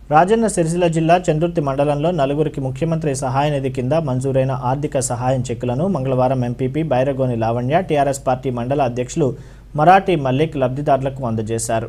రాజన్న సిరిసిల్ల జిల్లా చందుర్తి మండలంలో నలుగురికి ముఖ్యమంత్రి సహాయ నిధి కింద మంజూరైన ఆర్థిక సహాయం చెక్కులను మంగళవారం MPP Bairagoni Lavanya TRS party మండల అధ్యక్షులు మరాఠీ మల్లిక్ లబ్ధిదారులకు అందజేశారు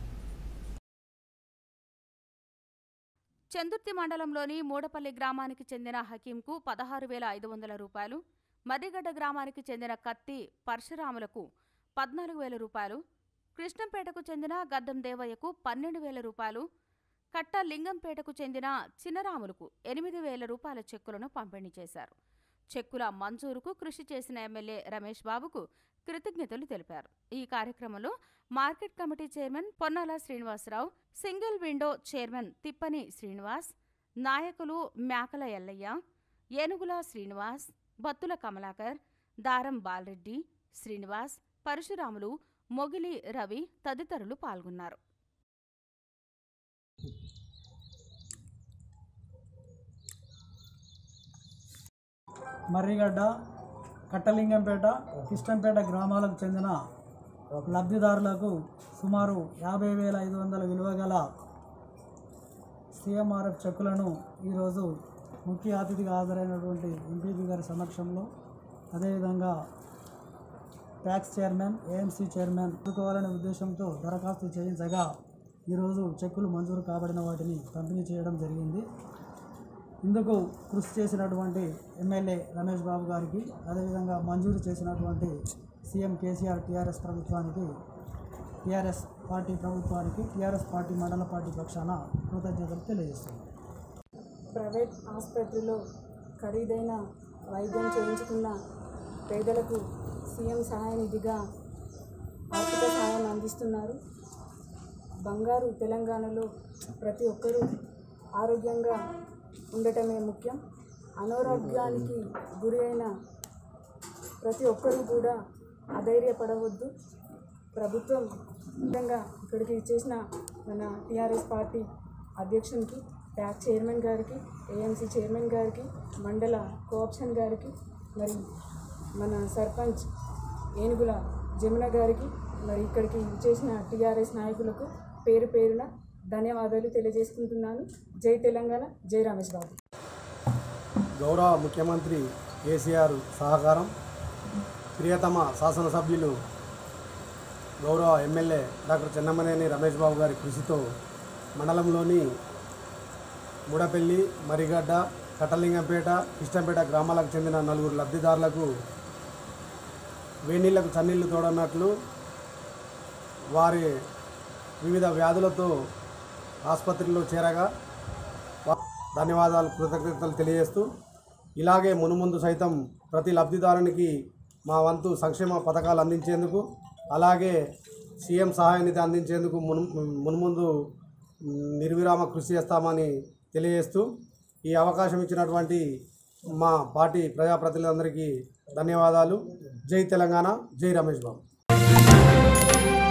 చందుర్తి మండలంలోని మూడపల్లి గ్రామానికి చెందిన హకీంకు పదహారు వేల ఐదు వందల రూపాయలు మర్రిగడ్డ గ్రామానికి చెందిన కత్తి పరశురాములకు పద్నాలుగు వేల రూపాయలు కృష్ణంపేటకు చెందిన గద్దం దేవయ్యకు పన్నెండు వేల రూపాయలు కట్ట లింగంపేటకు చెందిన చిన్నరాములకు ఎనిమిది వేల రూపాయల చెక్కులను పంపిణీ చేశారు చెక్కుల మంజూరుకు కృషి చేసిన ఎమ్మెల్యే రమేష్ బాబుకు కృతజ్ఞతలు తెలిపారు ఈ కార్యక్రమంలో market committee chairman Ponnala Srinivasarao single window chairman Thippani Srinivas నాయకులు మేకల ఎల్లయ్య ఏనుగుల శ్రీనివాస్ బత్తుల కమలాకర్ దారం బాలరెడ్డి శ్రీనివాస్ పరశురాములు మొగిలి రవి తదితరులు పాల్గొన్నారు మర్రిగడ్డ కట్టలింగంపేట కిష్టంపేట గ్రామాలకు చెందిన లబ్ధిదారులకు సుమారు యాభై వేల ఐదు వందల విలువ గల సిఎంఆర్ఎఫ్ చెక్కులను ఈరోజు ముఖ్య అతిథిగా హాజరైనటువంటి ఎంపీపీ గారి సమక్షంలో అదేవిధంగా ట్యాక్స్ చైర్మన్ ఏఎంసీ చైర్మన్ అందుకోవాలనే ఉద్దేశంతో దరఖాస్తు చేయించగా ఈరోజు చెక్కులు మంజూరు కాబడిన వాటిని పంపిణీ చేయడం జరిగింది ఇందుకు కృషి చేసినటువంటి ఎమ్మెల్యే రమేష్ బాబు గారికి అదేవిధంగా మంజూరు చేసినటువంటి సీఎం కేసీఆర్ టీఆర్ఎస్ ప్రభుత్వానికి టీఆర్ఎస్ పార్టీ ప్రభుత్వానికి టీఆర్ఎస్ పార్టీ మండల పార్టీ పక్షాన కృతజ్ఞతలు తెలియజేస్తున్నాను ప్రైవేట్ ఆసుపత్రిలో ఖరీదైన వైద్యం చేయించుకున్న పేదలకు సీఎం సహాయ నిధిగా ఆర్థిక సహాయం అందిస్తున్నారు బంగారు తెలంగాణలో ప్రతి ఒక్కరూ ఆరోగ్యంగా ఉండటమే ముఖ్యం అనారోగ్యానికి గురి అయిన ప్రతి ఒక్కరూ కూడా అధైర్యపడవద్దు ప్రభుత్వం ముఖ్యంగా ఇక్కడికి చేసిన మన టీఆర్ఎస్ పార్టీ అధ్యక్షునికి ట్యాక్ చైర్మన్ గారికి ఏఎంసీ చైర్మన్ గారికి మండల కోఆప్షన్ గారికి మరి మన సర్పంచ్ ఏనుగుల జమున గారికి మరి ఇక్కడికి చేసిన టీఆర్ఎస్ నాయకులకు పేరు పేరున ధన్యవాదాలు తెలియజేసుకుంటున్నాను జై తెలంగాణ జై రమేష్ బాబు గౌరవ ముఖ్యమంత్రి కేసీఆర్ సహకారం ప్రియతమ శాసనసభ్యులు గౌరవ ఎమ్మెల్యే డాక్టర్ చెన్నమనేని రమేష్ బాబు గారి కృషితో మండలంలోని మూడపల్లి మరిగడ్డ కట్టలింగంపేట కిష్టంపేట గ్రామాలకు చెందిన నలుగురు లబ్ధిదారులకు వేనీళ్లకు చన్నీళ్లు తోడన్నట్లు వారి వివిధ వ్యాధులతో ఆసుపత్రిలో చేరగా వా- ధన్యవాదాలు కృతజ్ఞతలు తెలియజేస్తూ ఇలాగే మునుముందు సైతం ప్రతి లబ్ధిదారునికి మా వంతు సంక్షేమ పథకాలు అందించేందుకు అలాగే సీఎం సహాయ నిధి అందించేందుకు మును మునుముందు మ్, నిర్విరామ కృషి చేస్తామని తెలియజేస్తూ ఈ అవకాశం ఇచ్చినటువంటి మా పార్టీ ప్రజాప్రతినిధులందరికీ ధన్యవాదాలు జై తెలంగాణ జై రమేష్ బాబు